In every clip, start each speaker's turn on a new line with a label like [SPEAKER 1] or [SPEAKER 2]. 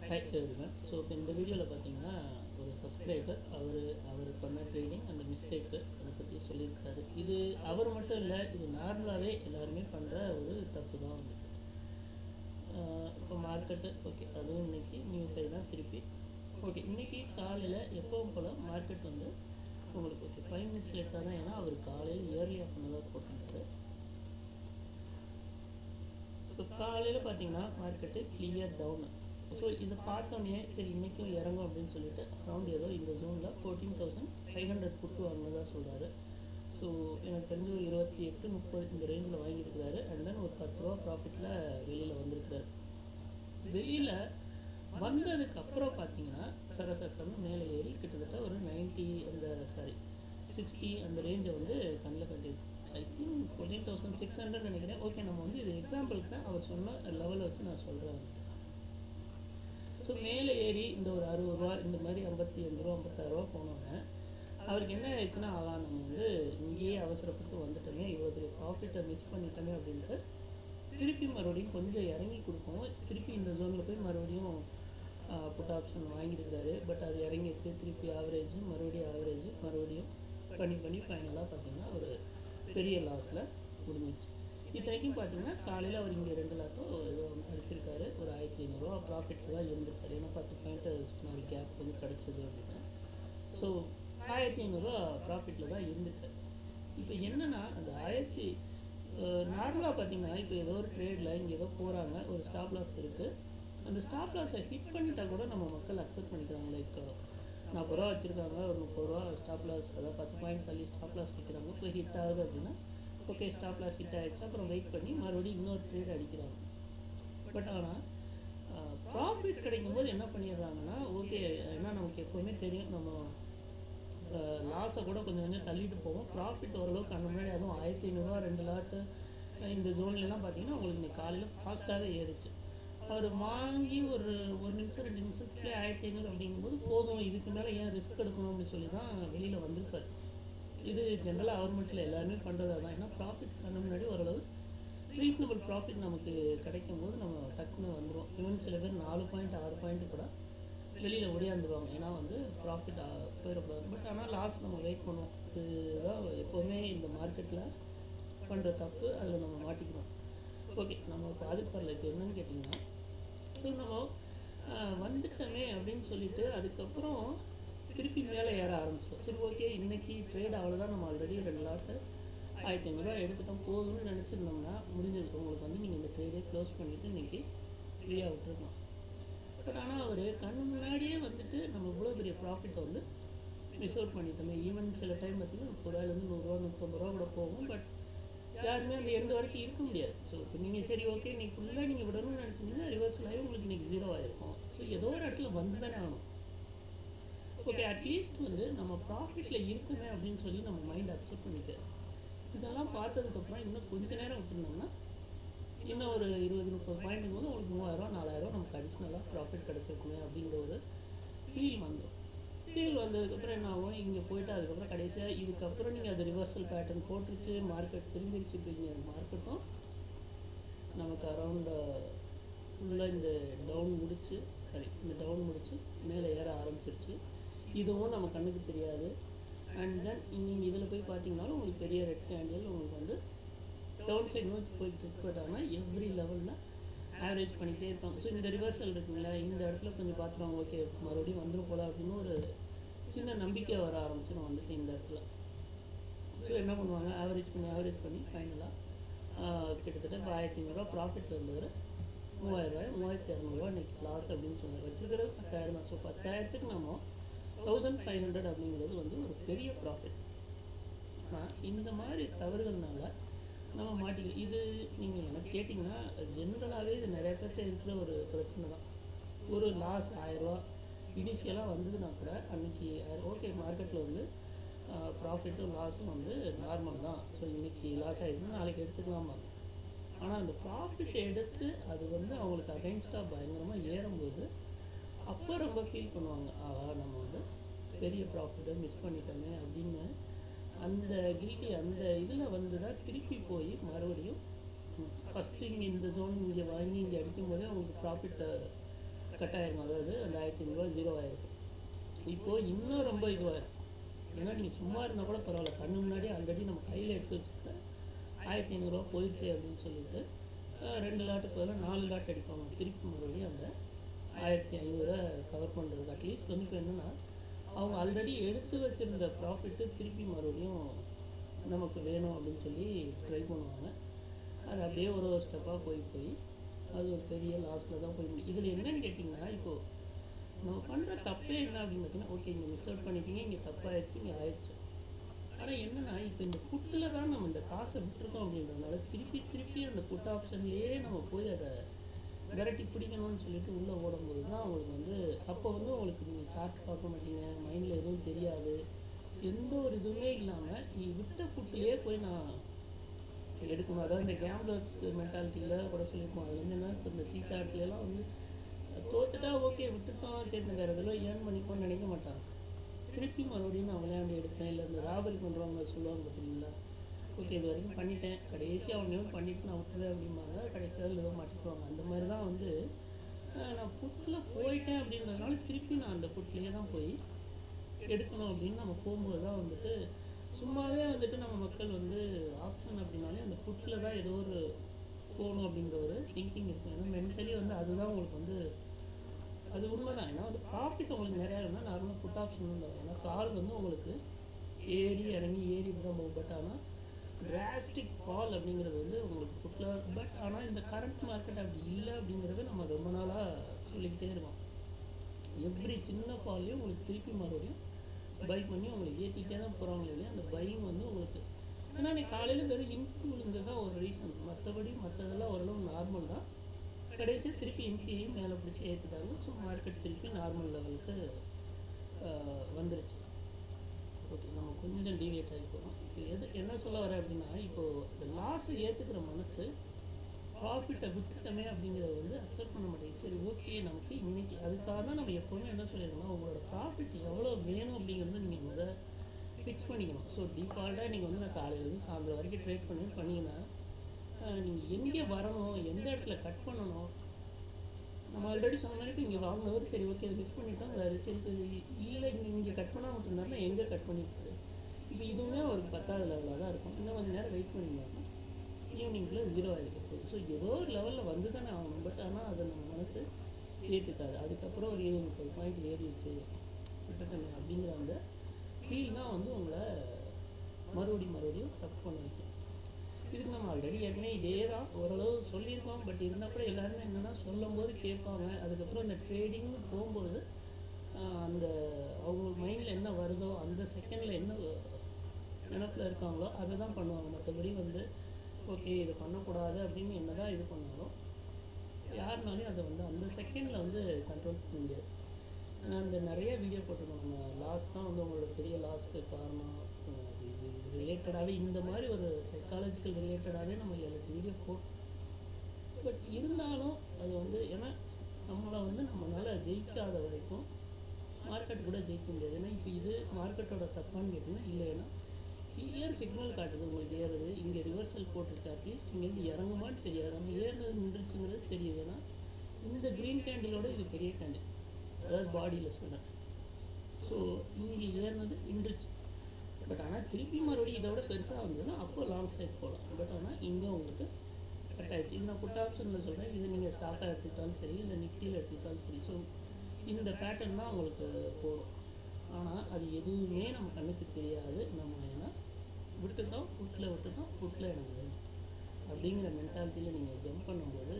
[SPEAKER 1] hi everyone so இப்போ இந்த வீடியோவில் பார்த்தீங்கன்னா ஒரு சப்ஸ்கிரைபர் அவர் அவர் பண்ண ட்ரேடிங் அந்த மிஸ்டேக்கு அதை பற்றி சொல்லியிருக்காரு இது அவர் மட்டும் இல்லை இது நார்மலாகவே எல்லாருமே பண்ணுற ஒரு தப்பு தான் வந்துட்டு இப்போ மார்க்கெட்டு ஓகே அதுவும் இன்னைக்கு நியூ கை தான் திருப்பி ஓகே இன்னைக்கு காலையில் எப்பவும் போல் மார்க்கெட் வந்து உங்களுக்கு ஓகே ஃபைவ் மினிட்ஸ் லேட்டாக தான் ஏன்னா அவர் காலையில் இயர்லியாக பண்ணதாக போட்டிருந்தாரு ஸோ காலையில் பார்த்தீங்கன்னா மார்க்கெட்டு கிளியர் டவுனு ஸோ இதை பார்த்தோன்னே சரி இன்றைக்கும் இறங்கும் அப்படின்னு சொல்லிட்டு அரௌண்ட் ஏதோ இந்த ஜோனில் fourteen thousand five hundred put வாங்கினதா சொல்கிறாரு ஸோ எனக்கு தெரிஞ்ச ஒரு இருபத்தி எட்டு முப்பது இந்த ரேஞ்சில் வாங்கியிருக்கிறாரு அண்ட் தென் ஒரு பத்து ரூபா ப்ராஃபிட்டில் வெளியில் வந்திருக்கிறாரு வெளியில் வந்ததுக்கு அப்புறம் பார்த்தீங்கன்னா சரசரசன்னு மேலே ஏறி கிட்டத்தட்ட ஒரு நைன்ட்டி அந்த சாரி சிக்ஸ்டி அந்த ரேஞ்சை வந்து கண்ணில் கட்டியிருக்கு I think fourteen thousand six hundred நினைக்கிறேன் ஓகே நம்ம வந்து இது எக்ஸாம்பிளுக்கு தான் அவர் சொன்ன லெவலை வச்சு நான் சொல்கிறேன் ஸோ மேலே ஏறி இந்த ஒரு அறுபது ரூபா இந்த மாதிரி ஐம்பத்தி அஞ்சு ரூபா ஐம்பத்தாயிரரூபா போனோன்னே அவருக்கு என்ன ஆயிடுச்சுன்னா ஆகா நம்ம வந்து இங்கேயே அவசரப்பட்டு வந்துட்டோமே இவ்வளோ பெரிய ப்ராஃபிட்டை மிஸ் பண்ணிட்டோமே அப்படின்ட்டு திருப்பி மறுபடியும் கொஞ்சம் இறங்கி கொடுப்போம் திருப்பி இந்த ஜோனில் போய் மறுபடியும் புட் ஆப்ஷன் வாங்கியிருக்காரு பட் அது இறங்கியிருக்கு திருப்பி ஆவரேஜ் மறுபடியும் ஆவரேஜ் மறுபடியும் பண்ணி பண்ணி ஃபைனலாக பார்த்தீங்கன்னா ஒரு பெரிய லாஸில் முடிஞ்சிருச்சு இத்தனைக்கும் பார்த்தீங்கன்னா காலையில் அவர் இங்கே ரெண்டு லாட்டம் ஏதோ அடிச்சிருக்காரு ஒரு ஆயிரத்தி ஐநூறுரூவா ப்ராஃபிட்டில் தான் இருந்திருக்காரு ஏன்னா பத்து பாயிண்ட் சுமார் கேப் வந்து கிடச்சிது அப்படின்னு ஸோ ஆயிரத்தி ஐநூறுரூவா ப்ராஃபிட்டில் தான் இருந்திருக்காரு இப்போ என்னென்னா அந்த ஆயிரத்தி நார்மலாக பார்த்தீங்கன்னா இப்போ ஏதோ ஒரு ட்ரேடில் இங்கே ஏதோ போகிறாங்க ஒரு ஸ்டாப் லாஸ் இருக்குது அந்த ஸ்டாப் லாஸை ஹிட் பண்ணிட்டா கூட நம்ம மக்கள் அக்செப்ட் பண்ணிக்கிறாங்க லைக் நாற்பது ரூபா வச்சுருக்காங்க ஒரு முப்பது ரூபா ஸ்டாப் லாஸ் அதாவது பத்து பாயிண்ட் தள்ளி ஸ்டாப் லாஸ் விற்கிறாங்க இப்போ ஹிட் ஆகுது அப்படின்னா ஓகே ஸ்டாப் லாஸ் ஹிட் ஆகிடுச்சு அப்புறம் வெயிட் பண்ணி மறுபடியும் இன்னொரு ட்ரேட் அடிக்கிறாங்க பட் ஆனால் ப்ராஃபிட் கிடைக்கும் போது என்ன பண்ணிடுறாங்கன்னா ஓகே ஏன்னா நமக்கு எப்போவுமே தெரியும் நம்ம லாஸை கூட கொஞ்சம் கொஞ்சம் தள்ளிட்டு போவோம் ப்ராஃபிட் ஓரளவுக்கு அந்த முன்னாடி அதுவும் ஆயிரத்தி ஐநூறுரூவா ரெண்டு லாட்டு இந்த ஜோன்லலாம் பார்த்தீங்கன்னா உங்களுக்கு இன்னைக்கு காலையில் ஃபாஸ்ட்டாகவே ஏறிச்சு அவர் வாங்கி ஒரு ஒரு நிமிஷம் ரெண்டு நிமிஷத்துக்குள்ளே ஆயிரத்தி ஐநூறு அப்படிங்கும்போது போதும் இதுக்கு மேலே ஏன் ரிஸ்க் எடுக்கணும் அப்படின்னு சொல்லி தான் வெளியில் வந்திருப்பார் இது ஜென்ரலாக அவர் மட்டும் இல்லை எல்லாருமே பண்ணுறதா தான் ஏன்னா ப்ராஃபிட் பண்ண முன்னாடி ஓரளவு ரீசனபிள் ப்ராஃபிட் நமக்கு கிடைக்கும் போது நம்ம டக்குன்னு வந்துடும் ஈவன் சில பேர் நாலு பாயிண்ட் ஆறு பாயிண்ட் கூட வெளியில் ஒடியாந்துருவாங்க ஏன்னா வந்து ப்ராஃபிட் போயிடக்கூடாது பட் ஆனால் லாஸ் நம்ம வெயிட் பண்ணுவோம் இதுதான் எப்போவுமே இந்த மார்க்கெட்டில் பண்ணுற தப்பு அதில் நம்ம மாட்டிக்கிறோம் ஓகே நம்ம இப்போ அதுக்கு வரல இப்போ என்னன்னு கேட்டிங்கன்னா ஸோ நம்ம வந்துட்டோமே அப்படின்னு சொல்லிட்டு அதுக்கப்புறம் திருப்பி மேலே ஏற ஆரம்பிச்சிடும் சரி ஓகே இன்றைக்கி ட்ரேட் அவ்வளோதான் நம்ம ஆல்ரெடி ரெண்டு லாட்டு ஆயிரத்தி ஐநூறுரூவா எடுத்துட்டோம் போதும்னு நினச்சிருந்தோம்னா முடிஞ்சது உங்களுக்கு வந்து நீங்கள் இந்த ட்ரேடே க்ளோஸ் பண்ணிவிட்டு இன்றைக்கி ஃப்ரீயாக விட்டுருக்கலாம் பட் ஆனால் அவர் கண்ணு முன்னாடியே வந்துட்டு நம்ம இவ்வளோ பெரிய ப்ராஃபிட்டை வந்து மிஸ் அவுட் பண்ணிட்டோமே ஈவன் சில டைம் பார்த்திங்கன்னா முப்பது ரூபாயிலேருந்து நூறுரூவா நூற்றம்பது ரூபா கூட போகும் பட் யாருமே அந்த எண்டு வரைக்கும் இருக்க முடியாது ஸோ இப்போ நீங்கள் சரி ஓகே நீங்கள் ஃபுல்லாக நீங்கள் விடணும்னு நினச்சிங்கன்னா ரிவர்ஸில் ஆகி உங்களுக்கு இன்றைக்கி ஜீரோ ஆகிருக்கும் ஸோ ஏதோ ஒரு இடத்துல வந்து தானே ஆகணும் ஓகே அட்லீஸ்ட் வந்து நம்ம ப்ராஃபிட்டில் இருக்குமே அப்படின்னு சொல்லி நம்ம மைண்ட் அக்செப்ட் பண்ணிக்க இதெல்லாம் பார்த்ததுக்கப்புறம் இன்னும் கொஞ்ச நேரம் விட்டுருந்தோம்னா இன்னும் ஒரு இருபது முப்பது பாயிண்ட்டுங்க போது உங்களுக்கு மூவாயிரம் நாலாயிரம் நமக்கு அடிஷ்னலாக ப்ராஃபிட் கிடச்சிருக்குமே அப்படிங்கிற ஒரு ஃபீல் வந்துடும் ஃபீல் வந்ததுக்கப்புறம் என்ன ஆகும் இங்கே போயிட்டு அதுக்கப்புறம் கடைசியாக இதுக்கப்புறம் நீங்கள் அது ரிவர்சல் பேட்டர்ன் போட்டுருச்சு மார்க்கெட் திரும்பிடுச்சு அப்படிங்கிற மார்க்கெட்டும் நமக்கு அரௌண்ட் ஃபுல்லாக இந்த டவுன் முடிச்சு சாரி இந்த டவுன் முடிச்சு மேலே ஏற ஆரம்பிச்சிருச்சு இதுவும் நம்ம கண்ணுக்கு தெரியாது அண்ட் தென் நீங்கள் இதில் போய் பார்த்தீங்கனாலும் உங்களுக்கு பெரிய ரெட் கேண்டில் உங்களுக்கு வந்து டவுன் சைடு நோக்கி போய்ட்டு பட் ஆனால் எவ்ரி லெவலில் ஆவரேஜ் பண்ணிகிட்டே இருப்பாங்க ஸோ இந்த ரிவர்சல் இருக்குங்களா இந்த இடத்துல கொஞ்சம் பார்த்துருவாங்க ஓகே மறுபடியும் வந்துடும் போல அப்படின்னு ஒரு சின்ன நம்பிக்கை வர ஆரம்பிச்சிடும் வந்துட்டு இந்த இடத்துல ஸோ என்ன பண்ணுவாங்க ஆவரேஜ் பண்ணி ஆவரேஜ் பண்ணி ஃபைனலாக கிட்டத்தட்ட இப்போ ஆயிரத்தி ஐநூறுரூவா ப்ராஃபிட்டில் இருந்தவர் மூவாயிரரூவாய் மூவாயிரத்தி இரநூறுவா இன்றைக்கி லாஸ் அப்படின்னு சொன்னார் வச்சுருக்கிறது பத்தாயிரம் தான் ஸோ பத்தாயிரத்துக்கு நம்ம தௌசண்ட் ஃபைவ் ஹண்ட்ரட் அப்படிங்கிறது வந்து ஒரு பெரிய ப்ராஃபிட் ஆனால் இந்த மாதிரி தவறுகள்னால நம்ம மாட்டிக்கலாம் இது நீங்கள் எனக்கு கேட்டிங்கன்னா ஜென்ரலாகவே இது நிறைய பேர்கிட்ட இருக்கிற ஒரு பிரச்சனை தான் ஒரு லாஸ் ஆயிரரூவா இனிஷியலாக வந்ததுன்னா கூட அன்றைக்கி ஓகே மார்க்கெட்டில் வந்து ப்ராஃபிட்டும் லாஸும் வந்து நார்மல் தான் ஸோ இன்றைக்கி லாஸ் ஆகிடுச்சுன்னா நாளைக்கு எடுத்துக்கலாமா ஆனால் அந்த ப்ராஃபிட் எடுத்து அது வந்து அவங்களுக்கு அகைன்ஸ்டாக பயங்கரமாக ஏறும்போது அப்போ ரொம்ப ஃபீல் பண்ணுவாங்க ஆஹா நம்ம வந்து பெரிய ப்ராஃபிட்டை மிஸ் பண்ணிட்டோமே அப்படின்னு அந்த கில்ட்டி அந்த இதில் வந்து தான் திருப்பி போய் மறுபடியும் ஃபஸ்ட்டு இங்கே இந்த ஜோன் இங்கே வாங்கி இங்கே அடிக்கும் போதே உங்களுக்கு ப்ராஃபிட்டை கட் ஆயிருக்கும் அதாவது அந்த ஆயிரத்தி ஐநூறுரூவா ஜீரோ ஆயிருக்கும் இப்போது இன்னும் ரொம்ப இதுவாக ஏன்னா நீங்கள் சும்மா இருந்தால் கூட பரவாயில்ல கண்ணு முன்னாடி ஆல்ரெடி நம்ம கையில் எடுத்து வச்சுருக்க ஆயிரத்தி ஐநூறுரூவா போயிடுச்சு அப்படின்னு சொல்லிட்டு அஹ், ரெண்டு லாட்டுக்கு பதிலாக நாலு லாட் அடிப்பாங்க திருப்பி மறுபடியும் அந்த ஆயிரத்தி ஐநூறை கவர் பண்ணுறதுக்கு அட்லீஸ்ட் வந்து இப்போ என்னென்னா அவங்க ஆல்ரெடி எடுத்து வச்சிருந்த ப்ராஃபிட்டு திருப்பி மறுபடியும் நமக்கு வேணும் அப்படின்னு சொல்லி ட்ரை பண்ணுவாங்க அது அப்படியே ஒரு ஒரு ஸ்டெப்பாக போய் போய் அது ஒரு பெரிய லாஸில் தான் போய் முடியும் இதில் என்னன்னு கேட்டிங்கன்னா இப்போது நம்ம பண்ணுற தப்பே என்ன அப்படின்னு பார்த்தீங்கன்னா ஓகே இங்கே மிஸ் அவுட் பண்ணிட்டீங்க இங்கே தப்பாயிடுச்சு இங்கே ஆயிடுச்சு ஆனால் என்னன்னா இப்போ இந்த புட்டில் தான் நம்ம இந்த காசை விட்டுருக்கோம் அப்படின்றதுனால திருப்பி திருப்பி அந்த புட் ஆப்ஷன்லேயே நம்ம போய் அதை விரட்டி பிடிக்கணும்னு சொல்லிட்டு உள்ளே ஓடும்போது தான் அவங்களுக்கு வந்து அப்போ வந்து உங்களுக்கு நீங்கள் சார்ட் பார்க்க மாட்டீங்க மைண்டில் எதுவும் தெரியாது எந்த ஒரு இதுவுமே இல்லாமல் நீ விட்ட புட்டிலே போய் நான் எடுக்கணும் அதாவது இந்த கேம்லர்ஸ் மென்டாலிட்டியில் கூட சொல்லியிருப்போம் அது வந்து என்ன இப்போ இந்த சீட்டாட்ஸ்லாம் வந்து தோத்துட்டா ஓகே விட்டுட்டோம் சரி இந்த வேறு எதில் ஏர்ன் பண்ணிப்போம்னு நினைக்க மாட்டாங்க திருப்பி மறுபடியும் நான் விளையாண்டு எடுப்பேன் இல்லை இந்த ராபரி பண்ணுறவங்க சொல்லுவாங்க பார்த்தீங்களா ஓகே இது வரைக்கும் பண்ணிட்டேன் கடைசி அவனையும் பண்ணிட்டு நான் விட்டுறேன் அப்படிம்பாங்க கடைசியாக ஏதோ மாட்டிக்குவாங்க அந்த மாதிரி தான் வந்து அஹ், நான் புட்டில் போயிட்டேன் அப்படின்றதுனால திருப்பி நான் அந்த புட்லேயே தான் போய் எடுக்கணும் அப்படின்னு நம்ம போகும்போது தான் வந்துட்டு சும்மாவே வந்துட்டு நம்ம மக்கள் வந்து ஆப்ஷன் அப்படின்னாலே அந்த புட்டில் தான் ஏதோ ஒரு போகணும் அப்படிங்கிற ஒரு திங்கிங் இருக்கும் ஏன்னா மென்டலி வந்து அதுதான் உங்களுக்கு வந்து அது உண்மைதான் ஏன்னா வந்து ப்ராஃபிட் உங்களுக்கு நிறையா இருந்தால் நார்மலாக புட் ஆப்ஷன் தான் ஏன்னா கால் வந்து உங்களுக்கு ஏறி இறங்கி ஏறி தான் போகும் பட் ஆனால் டிராஸ்டிக் ஃபால் அப்படிங்கிறது வந்து உங்களுக்கு புட்டில் பட் ஆனால் இந்த கரண்ட் மார்க்கெட் அப்படி இல்லை அப்படிங்கிறத நம்ம ரொம்ப நாளாக சொல்லிக்கிட்டே இருக்கோம் எவ்ரி சின்ன ஃபால்லையும் உங்களுக்கு திருப்பி மறுபடியும் பை பண்ணி உங்களுக்கு ஏற்றிக்கிட்டே தான் போகிறாங்க இல்லையா அந்த பையிங் வந்து உங்களுக்கு ஏன்னா நீ காலையில் வெறும் இன்க்ரீ விழுந்தது தான் ஒரு ரீசன் மற்றபடி மற்றதெல்லாம் ஓரளவு நார்மல் தான் கடைசியாக திருப்பி இன்க்ரீயும் மேலே பிடிச்சி ஏற்றிட்டாங்க ஸோ மார்க்கெட் திருப்பி நார்மல் லெவலுக்கு வந்துருச்சு ஓகே நம்ம கொஞ்சம் டீவியேட் ஆகி போகிறோம் இப்போ எது என்ன சொல்ல வரேன் அப்படின்னா இப்போது இந்த லாஸை ஏற்றுக்கிற மனசு ப்ராஃபிட்டை விட்டுட்டோமே அப்படிங்கிறத வந்து அக்செப்ட் பண்ண மாட்டேங்குது சரி ஓகே நமக்கு இன்னைக்கு அதுக்காக தான் நம்ம எப்போவுமே என்ன சொல்லியிருக்கோம்னா உங்களோட ப்ராஃபிட் எவ்வளோ வேணும் அப்படிங்கிறத நீங்கள் முதல் ஃபிக்ஸ் பண்ணிக்கணும் ஸோ டிஃபால்ட்டாக நீங்கள் வந்து நான் காலையிலேருந்து சாயந்தரம் வரைக்கும் ட்ரேட் பண்ணி பண்ணீங்கன்னா நீங்கள் எங்கே வரணும் எந்த இடத்துல கட் பண்ணணும் நம்ம ஆல்ரெடி சொன்ன மாதிரி இப்போ இங்கே வாங்கினவர் சரி ஓகே அதை மிஸ் பண்ணிட்டோம் வேறு சரி இப்போ இல்லை இங்கே இங்கே கட் பண்ணாமல் விட்டுருந்தாருன்னா எங்கே கட் பண்ணியிருக்காரு இப்போ இதுவுமே அவருக்கு பத்தாவது லெவலாக தான் இருக்கும் இன்னும் கொஞ்சம் நேரம் வெயிட் பண்ணியிருந்தாருன்னா ஈவினிங்குள்ளே ஜீரோ ஆகிருக்க போகுது ஸோ ஏதோ ஒரு லெவலில் வந்து தானே ஆகணும் பட் ஆனால் அதை நம்ம மனசு ஏற்றுக்காது அதுக்கப்புறம் ஒரு இருபது முப்பது பாயிண்ட் ஏறிடுச்சு விட்டுட்டோமே அப்படிங்கிற அந்த ஃபீல் தான் வந்து உங்களை மறுபடியும் மறுபடியும் தப்பு பண்ண வைக்கும் இதுக்கு நம்ம ஆல்ரெடி ஏற்கனவே இதே தான் ஓரளவு சொல்லியிருக்கோம் பட் இருந்தால் கூட எல்லாருமே என்னென்னா சொல்லும் போது கேட்பாங்க அதுக்கப்புறம் அந்த ட்ரேடிங்னு போகும்போது ஆஹ், அந்த அவங்க மைண்டில் என்ன வருதோ அந்த செகண்டில் என்ன நினப்பில் இருக்காங்களோ அதை தான் பண்ணுவாங்க மற்றபடி வந்து ஓகே இது பண்ணக்கூடாது அப்படின்னு என்ன தான் இது பண்ணாலும் யாருனாலையும் அதை வந்து அந்த செகண்டில் வந்து கண்ட்ரோல் பண்ண முடியாது நான் அந்த நிறைய வீடியோ போட்டிருக்கோம் நம்ம லாஸ் தான் வந்து உங்களோட பெரிய லாஸ்க்கு காரணம் அஹ் அது இது ரிலேட்டடாகவே இந்த மாதிரி ஒரு சைக்காலஜிக்கல் ரிலேட்டடாகவே நம்ம ஏழு எட்டு வீடியோ போட்டோம் பட் இருந்தாலும் அது வந்து ஏன்னா நம்மளை வந்து நம்மளால் ஜெயிக்காத வரைக்கும் மார்க்கெட் கூட ஜெயிக்க முடியாது ஏன்னா இப்போ இது மார்க்கெட்டோட தப்பான்னு கேட்டிங்கன்னா இல்லை ஏன்னா கிளியர் சிக்னல் காட்டுது உங்களுக்கு ஏறுது இங்கே ரிவர்சல் போட்டுருச்சு அட்லீஸ்ட் இங்கேருந்து இறங்குமான்னு தெரியாது நம்ம ஏறினது நின்றுச்சுங்கிறது தெரியுது ஏன்னா இந்த க்ரீன் கேண்டிலோட இது பெரிய கேண்டில் அதாவது பாடியில் சொல்கிறேன் ஸோ இங்கே ஏறினது நின்றுச்சு பட் ஆனால் திருப்பி மறுபடியும் இதை விட பெருசாக வந்ததுன்னா அப்போ லாங் சைட் போகலாம் பட் ஆனால் இங்கே உங்களுக்கு கட் ஆயிடுச்சு இது நான் புட் ஆப்ஷனில் சொல்கிறேன் இது நீங்கள் ஸ்டாக்காக எடுத்துக்கிட்டாலும் சரி இல்லை நிஃப்டியில் எடுத்துக்கிட்டாலும் சரி ஸோ இந்த பேட்டர்ன் தான் உங்களுக்கு போகும் ஆனால் அது எதுவுமே நம்ம கண்ணுக்கு தெரியாது நம்ம ஏன்னா விட்டுட்டோம் புட்டில் விட்டுட்டோம் புட்டில் எனக்கு வேணும் அப்படிங்கிற மென்டாலிட்டியில் நீங்கள் ஜம்ப் பண்ணும்போது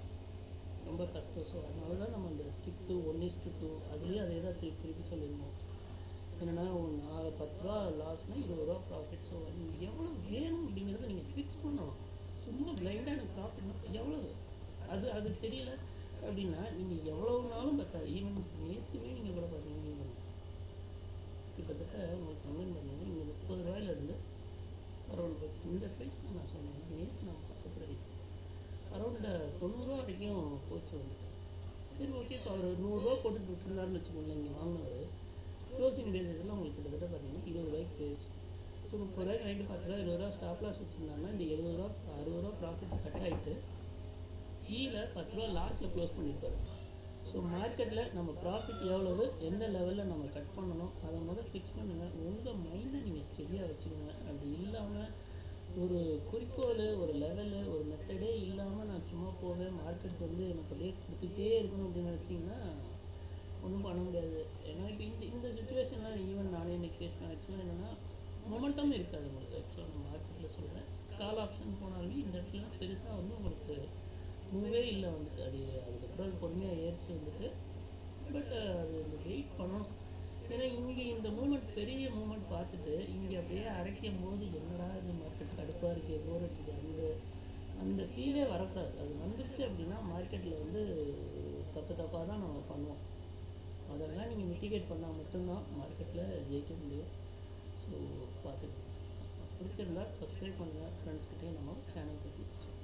[SPEAKER 1] ரொம்ப கஷ்டம் ஸோ அதனால தான் நம்ம அந்த stick to one is to two அதுலேயும் அதே தான் திருப்பி திருப்பி சொல்லியிருந்தோம் என்னென்னா நாலு பத்து ரூபா லாஸ்னால் இருபது ரூபா ப்ராஃபிட் ஸோ நீங்கள் எவ்வளோ வேணும் அப்படிங்கிறத நீங்கள் ஃபிக்ஸ் பண்ணணும் சும்மா பிளைண்டாக எனக்கு ப்ராஃபிட்னா எவ்வளவு அது அது தெரியல அப்படின்னா நீங்கள் எவ்வளவுனாலும் பத்தாது ஈவன் நேற்றுமே நீங்கள் கூட பார்த்தீங்கன்னா நீங்கள் கிட்டத்தட்ட உங்களுக்கு கம்மின்னு பார்த்தீங்கன்னா இங்கே முப்பது ரூபாயிலேருந்து அரௌண்ட் இந்த ப்ரைஸ் தான் நான் சொன்னேன் நேற்று நான் பார்த்த ப்ரைஸ் அரௌண்ட் தொண்ணூறுரூவா வரைக்கும் போச்சு வந்துட்டு சரி ஓகே இப்போ அவர் நூறுரூவா போட்டுட்டு விட்டுருந்தாருன்னு வச்சுக்கோங்களேன் இங்கே வாங்கினவர் க்ளோசிங் பேசிஸில் உங்களுக்கு கிட்டத்தட்ட பார்த்தீங்கன்னா இருபது ரூபாய்க்கு போயிடுச்சு ஸோ முப்பது ரூபாய்க்கு வாங்கிட்டு பத்து ரூபா இருபது ரூபா ஸ்டாப் லாஸ் வச்சுருந்தாங்கன்னா இந்த எழுபது ரூபா அறுபது ரூபா ப்ராஃபிட் கட் ஆகிட்டு கீழே பத்து ரூபா லாஸ்ட்டில் க்ளோஸ் பண்ணியிருப்பாரு ஸோ மார்க்கெட்டில் நம்ம ப்ராஃபிட் எவ்வளவு எந்த லெவலில் நம்ம கட் பண்ணணும் அதை முதல் ஃபிக்ஸ் பண்ணுங்கள் உங்கள் மைண்டை நீங்கள் ஸ்டெடியாக வச்சுக்கோங்க அப்படி இல்லாமல் ஒரு குறிக்கோள் ஒரு லெவலு ஒரு மெத்தடே இல்லாமல் நான் சும்மா போவேன் மார்க்கெட் வந்து எனக்கு அப்படியே கொடுத்துக்கிட்டே இருக்கணும் அப்படின்னு நினச்சிங்கன்னா ஒன்றும் பண்ண முடியாது ஏன்னா இப்போ இந்த இந்த சுச்சுவேஷனில் ஈவன் நானே இன்னைக்கு ஃபேஸ் பண்ண ஆக்சுவலாக என்னென்னா மொமெண்டம் இருக்காது உங்களுக்கு ஆக்சுவலாக நான் மார்க்கெட்டில் சொல்கிறேன் கால் ஆப்ஷன் போனாலுமே இந்த இடத்துல பெருசாக வந்து உங்களுக்கு மூவே இல்லை வந்துட்டு அது அதுக்கப்புறம் அது பொறுமையாக ஏறிச்சு வந்துட்டு பட் அது இந்த வெயிட் பண்ணணும் ஏன்னா இங்கே இந்த மூமெண்ட் பெரிய மூமெண்ட் பார்த்துட்டு இங்கே அப்படியே அரைக்கும் போது என்னடா இது மார்க்கெட் கடுப்பாக இருக்கே போர் அடிக்குது அந்த அந்த ஃபீலே வரக்கூடாது அது வந்துருச்சு அப்படின்னா மார்க்கெட்டில் வந்து தப்பு தப்பாக தான் நம்ம பண்ணுவோம் அதெல்லாம் நீங்கள் மிட்டிகேட் பண்ணால் மட்டும்தான் மார்க்கெட்டில் ஜெயிக்க முடியும் ஸோ பார்த்துக்கோங்க பிடிச்சிருந்தா சப்ஸ்கிரைப் பண்ணுங்கள் ஃப்ரெண்ட்ஸ்கிட்டையும் நம்ம சேனல் பற்றி